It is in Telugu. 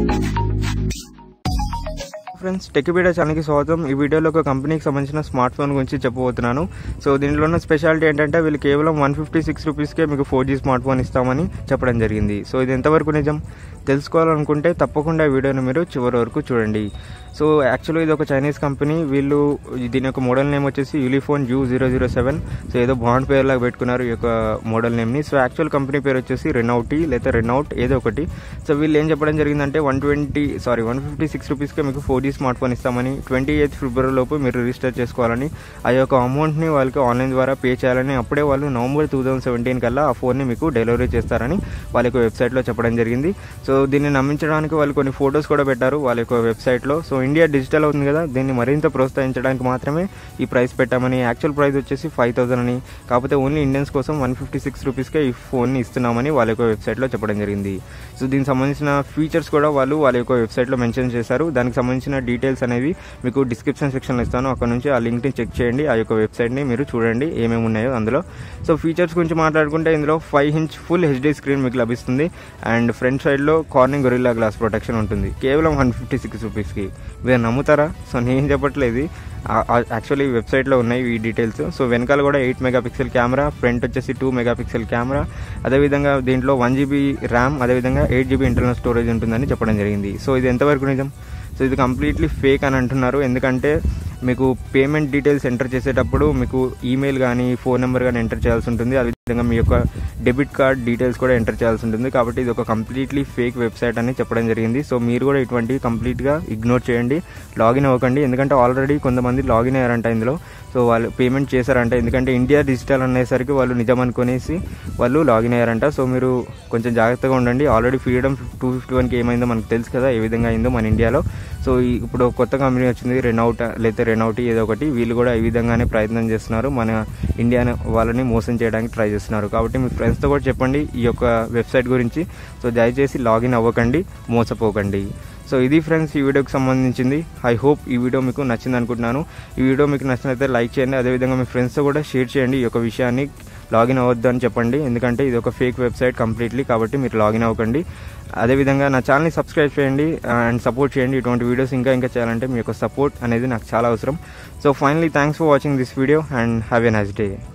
ఫ్రెండ్స్ టెక్బీడా ఛానల్కి స్వాగతం ఈ వీడియోలో ఒక కంపెనీకి సంబంధించిన స్మార్ట్ ఫోన్ గురించి చెప్పబోతున్నాను సో దీంట్లో ఉన్న స్పెషాలిటీ ఏంటంటే వీళ్ళు కేవలం వన్ ఫిఫ్టీ సిక్స్ రూపీస్కే మీకు ఫోర్ జీ స్మార్ట్ ఫోన్ ఇస్తామని చెప్పడం జరిగింది సో ఇది ఎంతవరకు నిజం తెలుసుకోవాలనుకుంటే తప్పకుండా ఈ వీడియోని మీరు చివరి వరకు చూడండి సో యాక్చువల్గా ఇది ఒక చైనీస్ కంపెనీ వీళ్ళు దీని యొక్క మోడల్ నేమ్ వచ్చేసి Ulefone U zero zero seven so ఏదో బాండ్ పేరు లాగా పెట్టుకున్నారు ఈ యొక్క మోడల్ నేమ్ని సో యాక్చువల్ కంపెనీ పేరు వచ్చేసి రెనౌటీ లేదా రెనౌట్ ఏదో ఒకటి సో వీళ్ళు ఏం చెప్పడం జరిగిందంటే one twenty sorry one fifty six రూపీస్కి మీకు ఫోర్ జీ స్మార్ట్ ఫోన్ ఇస్తామని ట్వంటీ ఎయిత్ ఫిబ్రవరి లోపు మీరు రిజిస్టర్ చేసుకోవాలని ఆ యొక్క అమౌంట్ని వాళ్ళకి ఆన్లైన్ ద్వారా పే చేయాలని అప్పుడే వాళ్ళు నవంబర్ టూ థౌసండ్ సెవెంటీన్ కల్లా ఆ ఫోన్ని మీకు డెలివరీ చేస్తారని వాళ్ళ యొక్క వెబ్సైట్లో చెప్పడం జరిగింది సో దీన్ని నమ్మించడానికి వాళ్ళు కొన్ని ఫొటోస్ కూడా పెట్టారు వాళ్ళ యొక్క వెబ్సైట్లో సో ఇండియా డిజిటల్ అవుతుంది కదా దీన్ని మరింత ప్రోత్సహించడానికి మాత్రమే ఈ ప్రైస్ పెట్టామని యాక్చువల్ ప్రైస్ వచ్చేసి ఫైవ్ థౌసండ్ అని కాకపోతే ఓన్లీ ఇండియన్స్ కోసం వన్ ఫిఫ్టీ సిక్స్ రూపీస్కే ఈ ఫోన్ని ఇస్తున్నామని వాళ్ళ యొక్క వెబ్సైట్లో చెప్పడం జరిగింది సో దీనికి సంబంధించిన ఫీచర్స్ కూడా వాళ్ళు వాళ్ళ యొక్క వెబ్సైట్లో మెన్షన్ చేశారు దానికి సంబంధించిన డీటెయిల్స్ అనేవి మీకు డిస్క్రిప్షన్ సెక్షన్లో ఇస్తాను అక్కడ నుంచి ఆ లింక్ని చెక్ చేయండి ఆ యొక్క వెబ్సైట్ని మీరు చూడండి ఏమేమి ఉన్నాయో అందులో సో ఫీచర్స్ గురించి మాట్లాడుకుంటే ఇందులో five inch full HD screen మీకు లభిస్తుంది అండ్ ఫ్రంట్ సైడ్లో కార్నింగ్ గొరిల్లా గ్లాస్ ప్రొటెక్షన్ ఉంటుంది కేవలం వన్ ఫిఫ్టీ సిక్స్ రూపీస్కి మీరు నమ్ముతారా సో నేను చెప్పట్లేదు యాక్చువల్లీ వెబ్సైట్లో ఉన్నాయి ఈ డీటెయిల్స్ సో వెనకాల కూడా eight mega pixel camera front వచ్చేసి టూ మెగా పిక్సెల్ కెమెరా అదేవిధంగా దీంట్లో వన్ జీబీ ర్యామ్ అదేవిధంగా ఎయిట్ జీబీ ఇంటర్నల్ స్టోరేజ్ ఉంటుందని చెప్పడం జరిగింది సో ఇది ఎంతవరకు నిజం సో ఇది కంప్లీట్లీ ఫేక్ అని అంటున్నారు ఎందుకంటే మీకు పేమెంట్ డీటెయిల్స్ ఎంటర్ చేసేటప్పుడు మీకు ఈమెయిల్ కానీ ఫోన్ నెంబర్ కానీ ఎంటర్ చేయాల్సి ఉంటుంది అదేవిధంగా మీ యొక్క డెబిట్ కార్డ్ డీటెయిల్స్ కూడా ఎంటర్ చేయాల్సి ఉంటుంది కాబట్టి ఇది ఒక కంప్లీట్లీ ఫేక్ వెబ్సైట్ అని చెప్పడం జరిగింది సో మీరు కూడా ఇటువంటివి కంప్లీట్గా ఇగ్నోర్ చేయండి లాగిన్ అవ్వకండి ఎందుకంటే ఆల్రెడీ కొంతమంది లాగిన్ అయ్యారంట ఇందులో సో వాళ్ళు పేమెంట్ చేశారంట ఎందుకంటే ఇండియా డిజిటల్ అనేసరికి వాళ్ళు నిజం అనుకునేసి వాళ్ళు లాగిన్ అయ్యారంట సో మీరు కొంచెం జాగ్రత్తగా ఉండండి ఆల్రెడీ ఫ్రీడమ్ టూ ఫిఫ్టీ వన్కి ఏమైందో మనకు తెలుసు కదా ఏ విధంగా అయిందో మన ఇండియాలో సో ఇప్పుడు కొత్త కంపెనీ వచ్చింది రెనౌట్ లేదా రెనౌట్ ఏదో ఒకటి వీళ్ళు కూడా ఈ విధంగానే ప్రయత్నం చేస్తున్నారు మన ఇండియా వాళ్ళని మోసం చేయడానికి ట్రై చేస్తున్నారు కాబట్టి మీ ఫ్రెండ్స్తో కూడా చెప్పండి ఈ యొక్క వెబ్సైట్ గురించి సో దయచేసి లాగిన్ అవ్వకండి మోసపోకండి సో ఇది ఫ్రెండ్స్ ఈ వీడియోకి సంబంధించింది ఐ హోప్ ఈ వీడియో మీకు నచ్చింది అనుకుంటున్నాను ఈ వీడియో మీకు నచ్చినైతే లైక్ చేయండి అదేవిధంగా మీ ఫ్రెండ్స్తో కూడా షేర్ చేయండి ఈ యొక్క విషయాన్ని లాగిన్ అవ్వద్దు అని చెప్పండి ఎందుకంటే ఇది ఒక ఫేక్ వెబ్సైట్ కంప్లీట్లీ కాబట్టి మీరు లాగిన్ అవ్వకండి అదేవిధంగా నా ఛానల్ని సబ్స్క్రైబ్ చేయండి అండ్ సపోర్ట్ చేయండి ఇటువంటి వీడియోస్ ఇంకా ఇంకా చేయాలంటే మీ యొక్క సపోర్ట్ అనేది నాకు చాలా అవసరం so finally thanks for watching this video and have a nice day